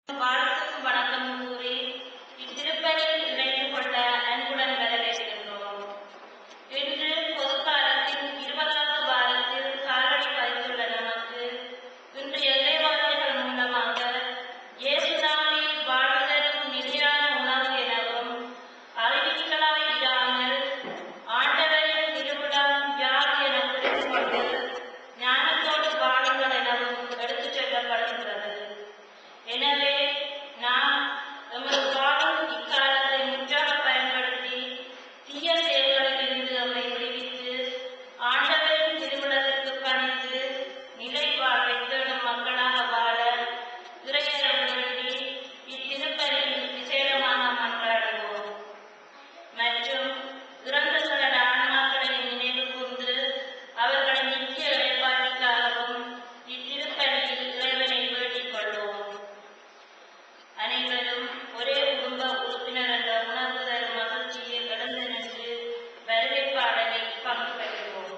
வாழ்த்துக்கும் வணக்கம் கூறி இத்திருப்பலியில் இணைந்து கொள்ள அன்புடன் வரவேற்கின்றோம் இன்று பொதுக்காலத்தின் இருபதாவது வாரத்தில் காலடி பதித்துள்ள நமக்கு இன்று இறைவார்த்தைகள் மூலமாக இயேசுதானே வாழ்தலும் நிலையான உணவு எனவும் அறிவிக்கலாய் இராமல் ஆண்டவரின் திருவிழம் யார் என புரிந்து கொண்டு ஞானத்தோடு வாழுங்கள் எனவும் எடுத்துச் செல்லப்படுகின்றது எனவே நாம் எமது வாழும் இக்காலத்தை முற்றாக பயன்படுத்தி தீய செயல்களிலிருந்து நம்மை விடுவித்து ஆண்டவரின் திருவிழத்திற்கு பணிந்து நிலை வாழ்வை தேடும் மக்களாக வாழ இறையரம் வேண்டி இத்திருப்பலில் விசேடமாக மன்றாடுவோம் மற்றும் இறந்துகள ஆன்மாக்களை நினைவு கூர்ந்து அவர்களின் நித்திய இழைப்பாற்றிக்காகவும் இத்திருப்பலியில் இறைவனை வேண்டிக் கொள்வோம் அனைவரும் ஒரே குடும்ப உறுப்பினர் என்ற உணர்வு தரும் மகிழ்ச்சியை கடந்து நின்று வரவேற்பாளரில் பங்கு பெறுவோம்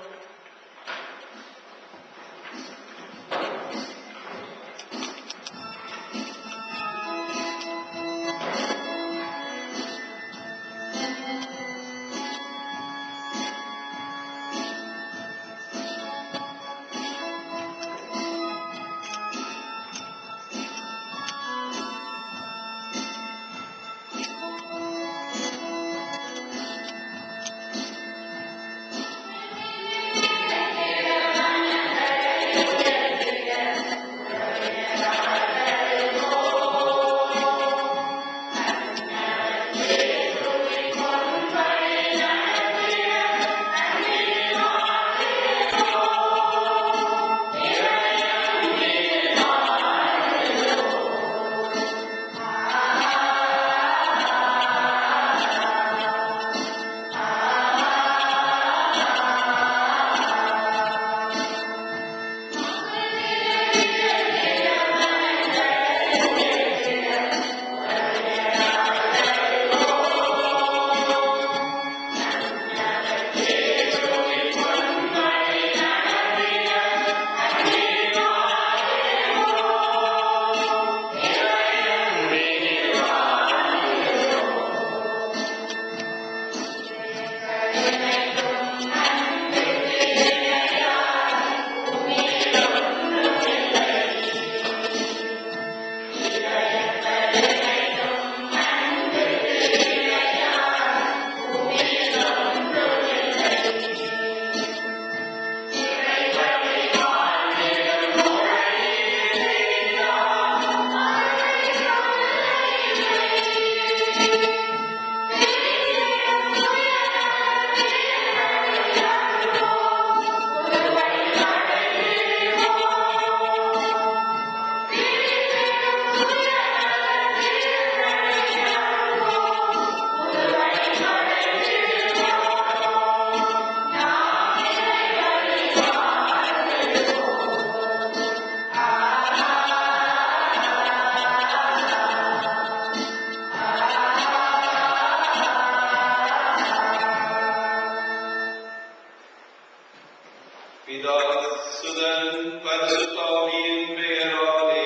பிதா சுதன் பரிசுத்தாவியின் பெயராலே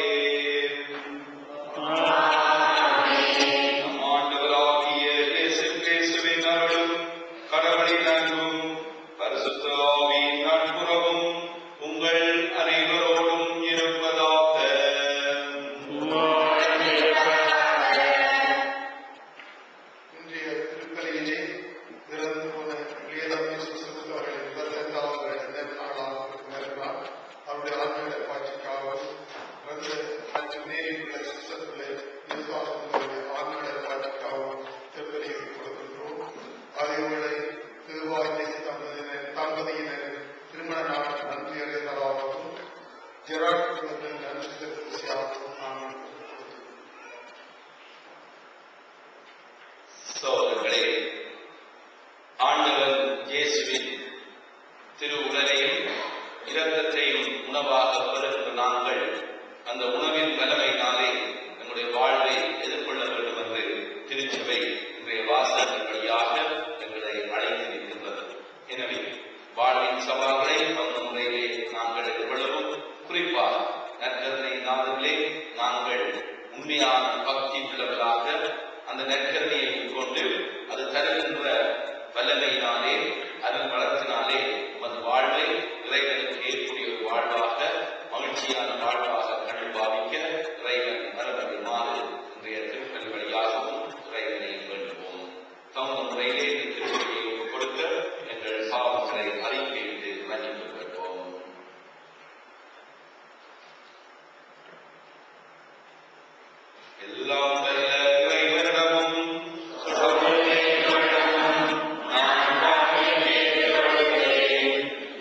நம் ஆண்டவராகிய இயேசு கிறிஸ்துவின் அருளும் கடவுளின் அன்பும் பரிசுத்த ஆவியின் நட்புறவும் உங்கள் அனைவரோடும் இருப்பதாக இன்றைய திருப்பலியிலே இறந்து போன பிரியதமே சுசுக்கு அவர்கள் இருபத்தைந்தாவது நாளாக நிறுவனார் அவருடைய ஆன்மீக காட்சிக்காகவும் இறந்த மற்றும் நேரில் சுசத்திலே விசுவாசத்தினுடைய ஆன்மீக காட்சிக்காகவும் திருப்பலியை கொடுக்கின்றோம் அதேவேளை திருவாய்மை தம்பதியினர் தம்பதியினர் திருமண நாள் நன்றி அறிந்ததாகவும் ஜெராட் குடும்பத்தின் நன்றி திருப்தியாகவும் நாங்கள் சோதர்களே ஆண்டவன் இயேசுவின் திரு உடலையும் இரத்தத்தையும் உணவாக பெறுகிற நாங்கள் அந்த உணவின் வல்லமையினாலே நம்முடைய வாழ்வை எதிர்கொள்ள வேண்டும் என்று திருச்சபை இன்றைய வாசகங்கள் வழியாக எங்களை அழைத்து நிற்கின்றது எனவே வாழ்வின் சவால்களை அந்த முறையிலே நாங்கள் எதிர்கொள்ளவும் குறிப்பாக நற்கருணை நாளிலே நாங்கள் உண்மையாக உண்மையான பக்தி உள்ளவர்களாக அந்த நெற்கரணியை கொண்டு அது தருகின்ற வல்லமையினாலே அதன் வளத்தினாலே உமது வாழ்வை இறைவனுக்கு ஏற்புடைய ஒரு வாழ்வாக மகிழ்ச்சியான வாழ்வாக கண்டு பாவிக்க இறைவன் வரவருமாறு இன்றைய திருப்பல் வழியாகவும் இறைவனை வேண்டுவோம் தகுந்த முறையிலே இந்த திருப்பலியை ஒப்புக் கொடுக்க எங்கள் பாவங்களை அறிக்கையிட்டு மன்னிப்பு பெறுவோம் எல்லாம் வல்ல இறைவனிடமும் சகோதரர்களிடமும் நான் பாவியை ஏற்றுக்கொள்கிறேன்.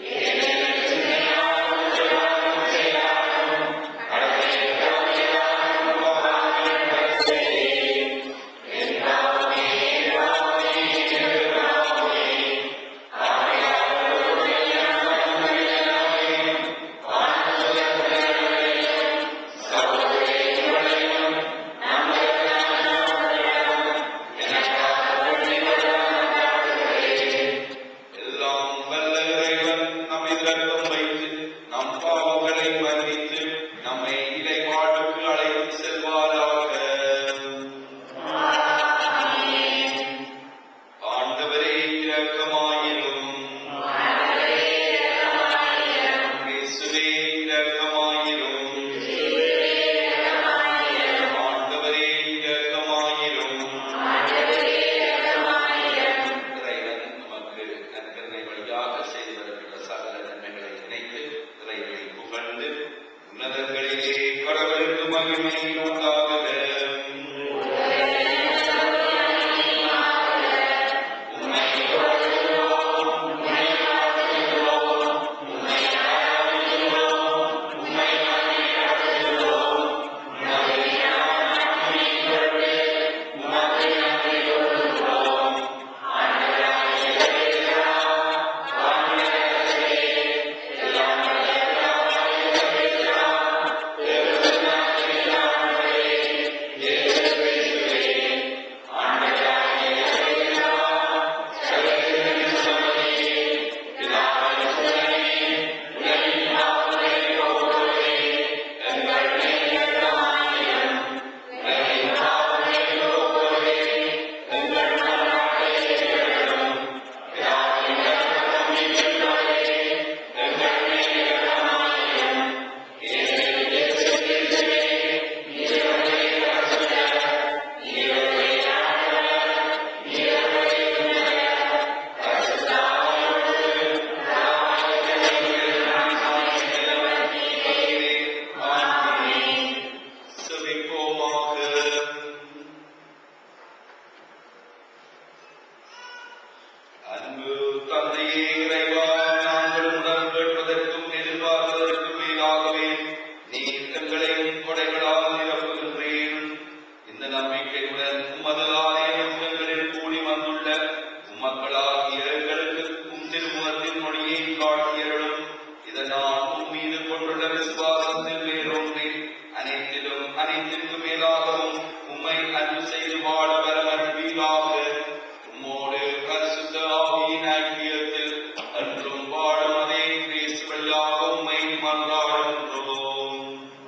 எல்லாம் வல்ல இறைவன் நம்மை இரக்கம் வைத்து நம் பாவங்களை மன்னித்து நம்மை இலை வாழ்வுக்கு அழைத்து செல்வாராக ஆண்டவரே இரக்கமாயிரும் இயேசுவே இரக்கமாயிரும் ஆண்டவரே இரக்கமாயிரும் இறைவன் நமக்கு நற்கருணை வழியாக செய்து வருகின்ற சகல நன்மைகளை நினைத்து இறைவனை புகழ்ந்து உன்னதங்களிலே கடவுளுக்கு மகிமை உண்டாகுக அன்பு தந்தையே இறைவா நாங்கள் உணர்வு கேட்பதற்கும் எதிர்பார்ப்பதற்கும் மேலாகவே நீர் எங்களையும் கொடைகளால் நிரப்புகின்றேன் இந்த நம்பிக்கையுடன் உமது ஆலயம் எங்களில் கூடி வந்துள்ள உம்மக்களாகிய எங்களுக்கு உம் திருமுகத்தின் மொழியை காட்டியருளும் இதனால் உம் மீது கொண்டுள்ள விசுவாசத்தில் வேரூன்றி அனைத்திலும் அனைத்திற்கும் மேலாகவும் உம்மை அன்பு செய்து வாழ வர அன்பீராக உம்மோடு பரிசுத்த ஆவியின் ஐக்கியத்தில் அன்றும் வாழும் அதே கிறிஸ்து வழியாக உம்மை மன்றாடுகின்றோம்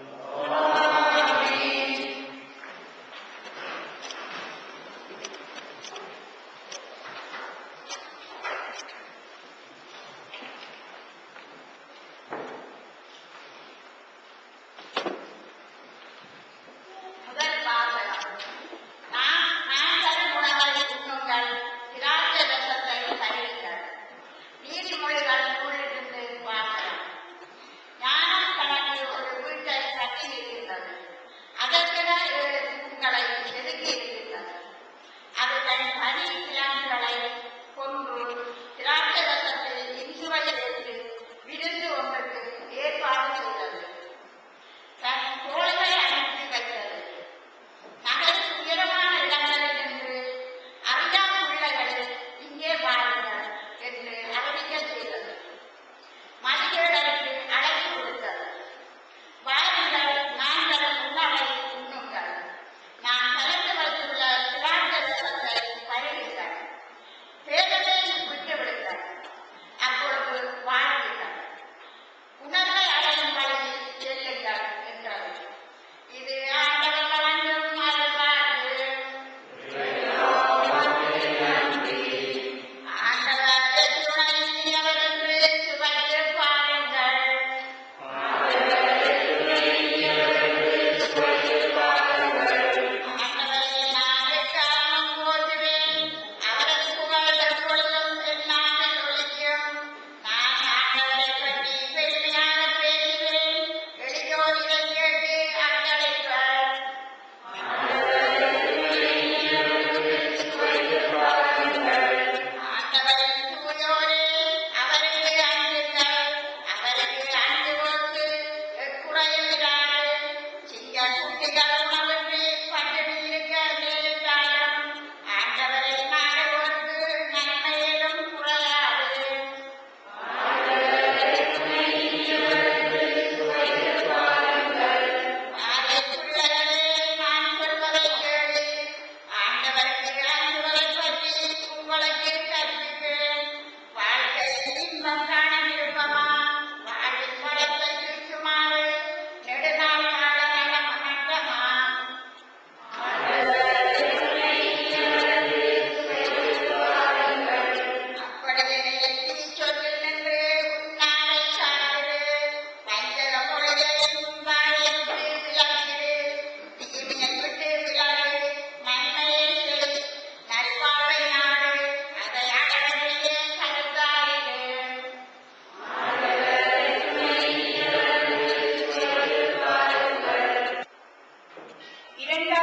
முதல் வாசகம் நான் நான் தரும் உணவை உண்ணுங்கள் திராட்சை ரசத்தை தருங்கள் நீதிமொழிகள் நூலிலிருந்து வாசகம் ஞானம் தனக்கு ஒரு வீட்டை கட்டி இருக்கின்றது அதற்கென ஏழு தூண்களை செதுக்கி இருக்கின்றது அது தன் தனி கிழங்குகளை கொன்று திராட்சை ரசத்தில் இன்சுவையில் வைத்து விருந்து ஒன்றுக்கு ஏற்பாடு செய்தது தன் தோள்களை அனுப்பி வைத்தது நகரின் உயரமான இடங்களில் நின்று அறியாத பிள்ளைகள் இங்கே பாருங்கள் என்று அறிவிக்க செய்தது மனிதர்களுக்கு அழகி கொடுத்தது வாருங்கள் நாங்கள் உணவை உண்ணுங்கள் நான் கலந்து வைத்துள்ள திராட்சை ரசத்தை பருகுங்கள் பேதத்தை விட்டு விடுங்கள்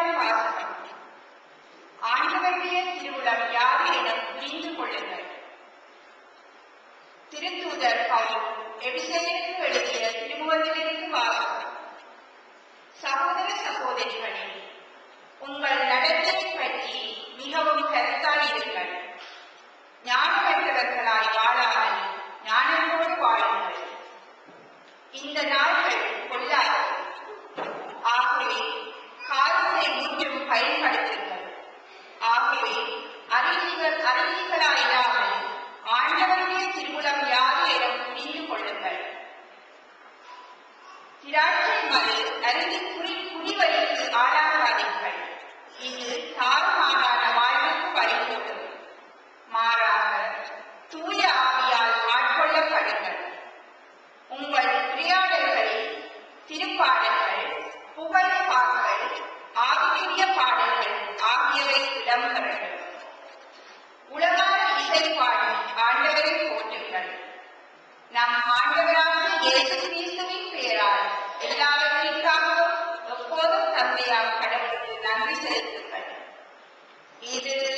முதலாம் வாசகம் ஆண்டவருடைய திருவுளம் யாது என புரிந்து கொள்ளுங்கள் திருத்தூதர் பவுல் எபிசேயருக்கு எழுதிய திருமுகத்திலிருந்து வாசகம் சகோதர சகோதரிகளே உங்கள் நடத்தை பற்றி மிகவும் கருத்தாயிருங்கள் ஞானமற்றவர்களாய் வாழாமல் ஞானத்தோடு வாழுங்கள் இந்த நாள்கள் கொள்ளாது ஆகவே காலத்தை முற்றும் பயன்படுத்துங்கள் ஆகவே அறிவிகள் அறிவிகளாயிராமல் ஆண்டவருடைய திருவுளம் யாது என புரிந்து கொள்ளுங்கள் திராட்சை மது அருந்தி குறி குடிவரிக்கு ஆளாகாதீர்கள் இது தாறுமாறான வாழ்வுக்கு வழிகூடும் மாறாக தூய ஆவியால் ஆட்கொள்ளப்படுங்கள் உங்கள் உரையாடல்களில் திருப்பாடல்கள் புகழ் பாக்கள் ஆவிக்குரிய பாடல்கள் ஆகியவை இடம்பெறட்டும் உலகான இசை பாடி ஆண்டவரை போற்றுங்கள் நம் ஆண்டவராகிய இயேசு கிறிஸ்துவின் பெயரால் எல்லாவற்றிற்காகவும் எப்போதும் தந்தையாம் கடவுளுக்கு நன்றி செலுத்துங்கள் இது